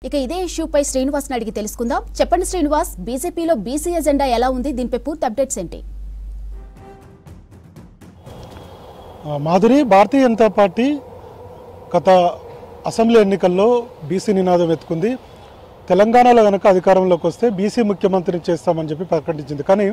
ఇక ఇదే ఇష్యూపై శ్రీనివాస్ అడిగి తెలుసుకుందాం చెప్పండి శ్రీనివాస్ బీజేపీలో బీసీ ఎజెండా ఎలా ఉంది దీనిపై పూర్తి అప్డేట్స్ ఏంటి ఆ, మాధురి భారతీయ జనతా పార్టీ గత అసెంబ్లీ ఎన్నికల్లో బీసీ నినాదం ఎత్తుకుంది తెలంగాణలో కనుక అధికారంలోకి వస్తే బీసీ ముఖ్యమంత్రిని చేస్తామని చెప్పి ప్రకటించింది కానీ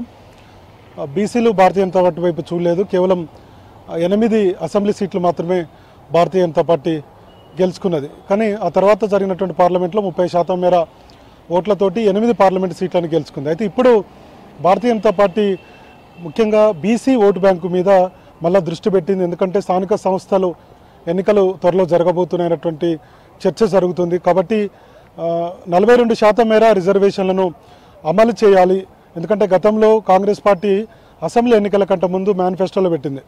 ఆ, బీసీలు భారతీయ జనతా పార్టీ వైపు చూడలేదు కేవలం ఆ, ఎనిమిది అసెంబ్లీ సీట్లు మాత్రమే భారతీయ జనతా పార్టీ గెలుచుకున్నది కానీ ఆ తర్వాత జరిగినటువంటి పార్లమెంట్లో ముప్పై శాతం మేర ఓట్లతోటి ఎనిమిది పార్లమెంట్ సీట్లను గెలుచుకుంది అయితే ఇప్పుడు భారతీయ జనతా పార్టీ ముఖ్యంగా బీసీ ఓటు బ్యాంకు మీద మళ్ళా దృష్టి పెట్టింది ఎందుకంటే స్థానిక సంస్థలు ఎన్నికలు త్వరలో జరగబోతున్నాయన్నటువంటి చర్చ జరుగుతుంది కాబట్టి ఆ, నలభై రెండు శాతం మేర రిజర్వేషన్లను అమలు చేయాలి ఎందుకంటే గతంలో కాంగ్రెస్ పార్టీ అసెంబ్లీ ఎన్నికల కంటే ముందు మేనిఫెస్టోలో పెట్టింది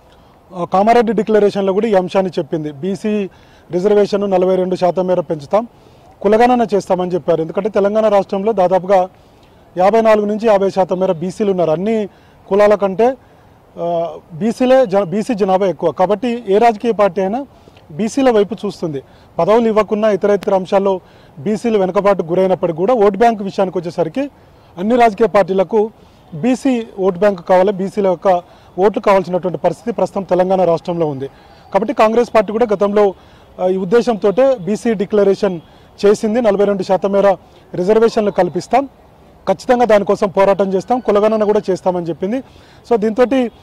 ఆ, కామారెడ్డి డిక్లరేషన్లో కూడా ఈ అంశాన్ని చెప్పింది బీసీ రిజర్వేషన్ నలభై రెండు శాతం మేర పెంచుతాం కులగణన చేస్తామని చెప్పారు ఎందుకంటే తెలంగాణ రాష్ట్రంలో దాదాపుగా యాభై నాలుగు నుంచి యాభై శాతం మేర బీసీలు ఉన్నారు అన్ని కులాల కంటే ఆ, బీసీలే జ బీసీ జనాభా ఎక్కువ కాబట్టి ఏ రాజకీయ పార్టీ అయినా బీసీల వైపు చూస్తుంది పదవులు ఇవ్వకున్నా ఇతర ఇతర అంశాల్లో బీసీలు వెనుకబాటు గురైనప్పటికీ కూడా ఓటు బ్యాంక్ విషయానికి వచ్చేసరికి అన్ని రాజకీయ పార్టీలకు బీసీ ఓటు బ్యాంకు కావాలి బీసీల యొక్క ఓట్లు కావాల్సినటువంటి పరిస్థితి ప్రస్తుతం తెలంగాణ రాష్ట్రంలో ఉంది కాబట్టి కాంగ్రెస్ పార్టీ కూడా గతంలో ఆ, ఈ ఉద్దేశంతో బీసీ డిక్లరేషన్ చేసింది నలభై రెండు శాతం మేర రిజర్వేషన్లు కల్పిస్తాం ఖచ్చితంగా దానికోసం పోరాటం చేస్తాం కులగణన కూడా చేస్తామని చెప్పింది సో దీంతో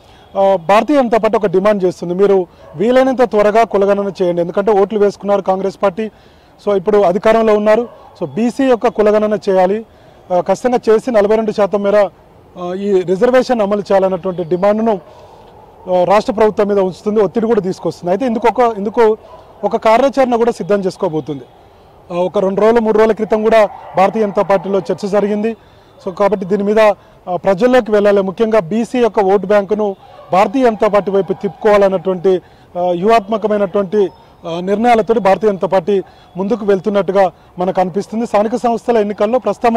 భారతీయ జనతా పార్టీ ఒక డిమాండ్ చేస్తుంది మీరు వీలైనంత త్వరగా కులగణన చేయండి ఎందుకంటే ఓట్లు వేసుకున్నారు కాంగ్రెస్ పార్టీ సో ఇప్పుడు అధికారంలో ఉన్నారు సో బీసీ యొక్క కులగణన చేయాలి ఆ, ఖచ్చితంగా చేసి నలభై రెండు శాతం మేర ఆ, ఈ రిజర్వేషన్ అమలు చేయాలన్నటువంటి డిమాండ్ను ఆ, రాష్ట్ర ప్రభుత్వం మీద ఉంచుతుంది ఒత్తిడి కూడా తీసుకొస్తుంది అయితే ఇందుకు ఒక ఇందుకు ఒక కార్యాచరణ కూడా సిద్ధం చేసుకోబోతుంది ఆ, ఒక రెండు రోజులు మూడు రోజుల క్రితం కూడా భారతీయ జనతా పార్టీలో చర్చ జరిగింది సో కాబట్టి దీని మీద ఆ, ప్రజల్లోకి వెళ్ళాలి ముఖ్యంగా బీసీ యొక్క ఓటు బ్యాంకును భారతీయ జనతా పార్టీ వైపు తిప్పుకోవాలన్నటువంటి ఆ, వ్యూహాత్మకమైనటువంటి ఆ, నిర్ణయాలతో భారతీయ జనతా పార్టీ ముందుకు వెళ్తున్నట్టుగా మనకు అనిపిస్తుంది స్థానిక సంస్థల ఎన్నికల్లో ప్రస్తుతం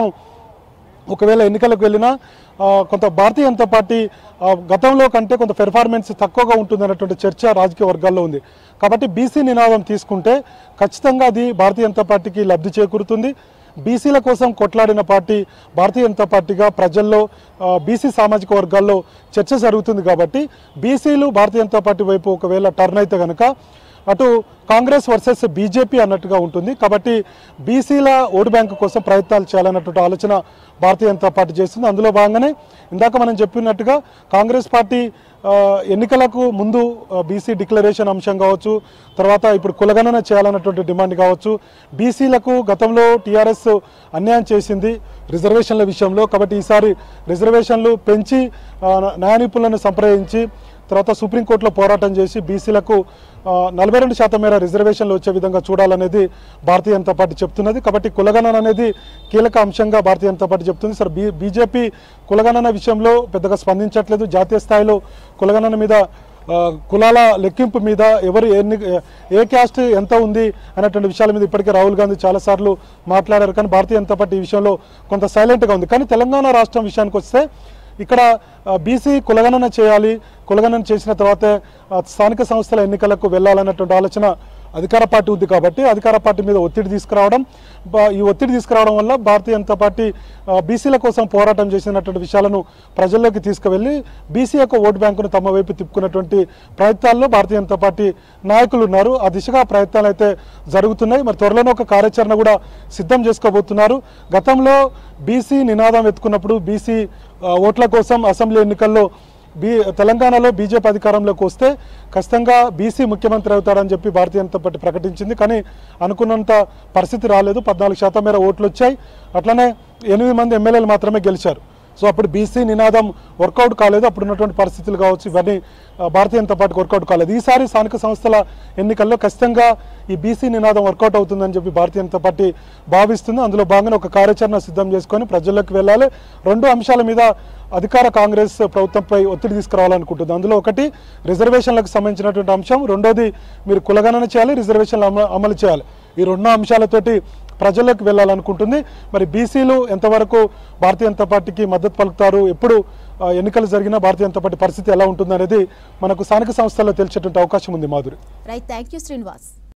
ఒకవేళ ఎన్నికలకు వెళ్ళినా ఆ, కొంత భారతీయ జనతా పార్టీ ఆ, గతంలో కంటే కొంత పెర్ఫార్మెన్స్ తక్కువగా ఉంటుంది అన్నటువంటి చర్చ రాజకీయ వర్గాల్లో ఉంది కాబట్టి బీసీ నినాదం తీసుకుంటే ఖచ్చితంగా అది భారతీయ జనతా పార్టీకి లబ్ధి చేకూరుతుంది బీసీల కోసం కొట్లాడిన పార్టీ భారతీయ జనతా పార్టీగా ప్రజల్లో ఆ, బీసీ సామాజిక వర్గాల్లో చర్చ జరుగుతుంది కాబట్టి బీసీలు భారతీయ జనతా పార్టీ వైపు ఒకవేళ టర్న్ అయితే కనుక అటు కాంగ్రెస్ వర్సెస్ బీజేపీ అన్నట్టుగా ఉంటుంది కాబట్టి బీసీల ఓటు బ్యాంకు కోసం ప్రయత్నాలు చేయాలన్నటువంటి ఆలోచన భారతీయ జనతా పార్టీ చేస్తుంది అందులో భాగంగానే ఇందాక మనం చెప్పినట్టుగా కాంగ్రెస్ పార్టీ ఆ, ఎన్నికలకు ముందు బీసీ డిక్లరేషన్ అంశం కావచ్చు తర్వాత ఇప్పుడు కులగణన చేయాలన్నటువంటి డిమాండ్ కావచ్చు బీసీలకు గతంలో టీఆర్ఎస్ అన్యాయం చేసింది రిజర్వేషన్ల విషయంలో కాబట్టి ఈసారి రిజర్వేషన్లు పెంచి ఆ, న్యాయ నిపుణులను సంప్రదించి తర్వాత సుప్రీంకోర్టులో పోరాటం చేసి బీసీలకు నలభై రెండు శాతం మేర రిజర్వేషన్లు వచ్చే విధంగా చూడాలనేది భారతీయ జనతా పార్టీ చెప్తున్నది కాబట్టి కులగణన అనేది కీలక అంశంగా భారతీయ జనతా పార్టీ చెప్తుంది సార్ బీ బీజేపీ కులగణన విషయంలో పెద్దగా స్పందించట్లేదు జాతీయ స్థాయిలో కులగణన మీద ఆ, కులాల లెక్కింపు మీద ఎవరు ఎన్ని ఏ క్యాస్ట్ ఎంత ఉంది అనేటువంటి విషయాల మీద ఇప్పటికే రాహుల్ గాంధీ చాలాసార్లు మాట్లాడారు కానీ భారతీయ జనతా పార్టీ ఈ విషయంలో కొంత సైలెంట్గా ఉంది కానీ తెలంగాణ రాష్ట్రం విషయానికి వస్తే ఇక్కడ బీసీ కులగణన చేయాలి కులగణన చేసిన తర్వాత ఆ, స్థానిక సంస్థల ఎన్నికలకు వెళ్ళాలన్నటువంటి ఆలోచన అధికార పార్టీ ఉంది కాబట్టి అధికార పార్టీ మీద ఒత్తిడి తీసుకురావడం బా- ఈ ఒత్తిడి తీసుకురావడం వల్ల భారతీయ జనతా పార్టీ ఆ, బీసీల కోసం పోరాటం చేసినటువంటి విషయాలను ప్రజల్లోకి తీసుకువెళ్ళి బీసీ యొక్క ఓటు బ్యాంకును తమ వైపు తిప్పుకున్నటువంటి ప్రయత్నాల్లో భారతీయ జనతా పార్టీ నాయకులు ఉన్నారు ఆ దిశగా ప్రయత్నాలు అయితే జరుగుతున్నాయి మరి త్వరలోనే ఒక కార్యాచరణ కూడా సిద్ధం చేసుకోబోతున్నారు గతంలో బీసీ నినాదం ఎత్తుకున్నప్పుడు బీసీ ఆ, ఓట్ల కోసం అసెంబ్లీ ఎన్నికల్లో బీ తెలంగాణలో బీజేపీ అధికారంలోకి వస్తే ఖచ్చితంగా బీసీ ముఖ్యమంత్రి అవుతాడని చెప్పి భారతీయ జనతా పార్టీ ప్రకటించింది కానీ అనుకున్నంత పరిస్థితి రాలేదు పద్నాలుగు శాతం మేర ఓట్లు వచ్చాయి అట్లనే ఎనిమిది మంది ఎమ్మెల్యేలు మాత్రమే గెలిచారు సో అప్పుడు బీసీ నినాదం వర్కౌట్ కాలేదు అప్పుడు ఉన్నటువంటి పరిస్థితులు కావచ్చు ఇవన్నీ ఆ, భారతీయ జనతా పార్టీకి వర్కౌట్ కాలేదు ఈసారి స్థానిక సంస్థల ఎన్నికల్లో ఖచ్చితంగా ఈ బీసీ నినాదం వర్కౌట్ అవుతుందని చెప్పి భారతీయ జనతా పార్టీ భావిస్తుంది అందులో భాగంగా ఒక కార్యాచరణ సిద్ధం చేసుకొని ప్రజల్లోకి వెళ్ళాలి రెండు అంశాల మీద అధికార కాంగ్రెస్ ప్రభుత్వంపై ఒత్తిడి తీసుకురావాలనుకుంటుంది అందులో ఒకటి రిజర్వేషన్లకు సంబంధించినటువంటి అంశం రెండోది మీరు కులగణన చేయాలి రిజర్వేషన్లు అమ- అమలు చేయాలి ఈ రెండు అంశాలతోటి ప్రజల్లోకి వెళ్ళాలనుకుంటుంది మరి బీసీలు ఎంతవరకు భారతీయ జనతా పార్టీకి మద్దతు పలుకుతారు ఎప్పుడు ఆ, ఎన్నికలు జరిగినా భారతీయ జనతా పార్టీ పరిస్థితి ఎలా ఉంటుంది అనేది మనకు స్థానిక సంస్థల్లో తెలిసేటువంటి అవకాశం ఉంది Madhuri right thank you Srinivas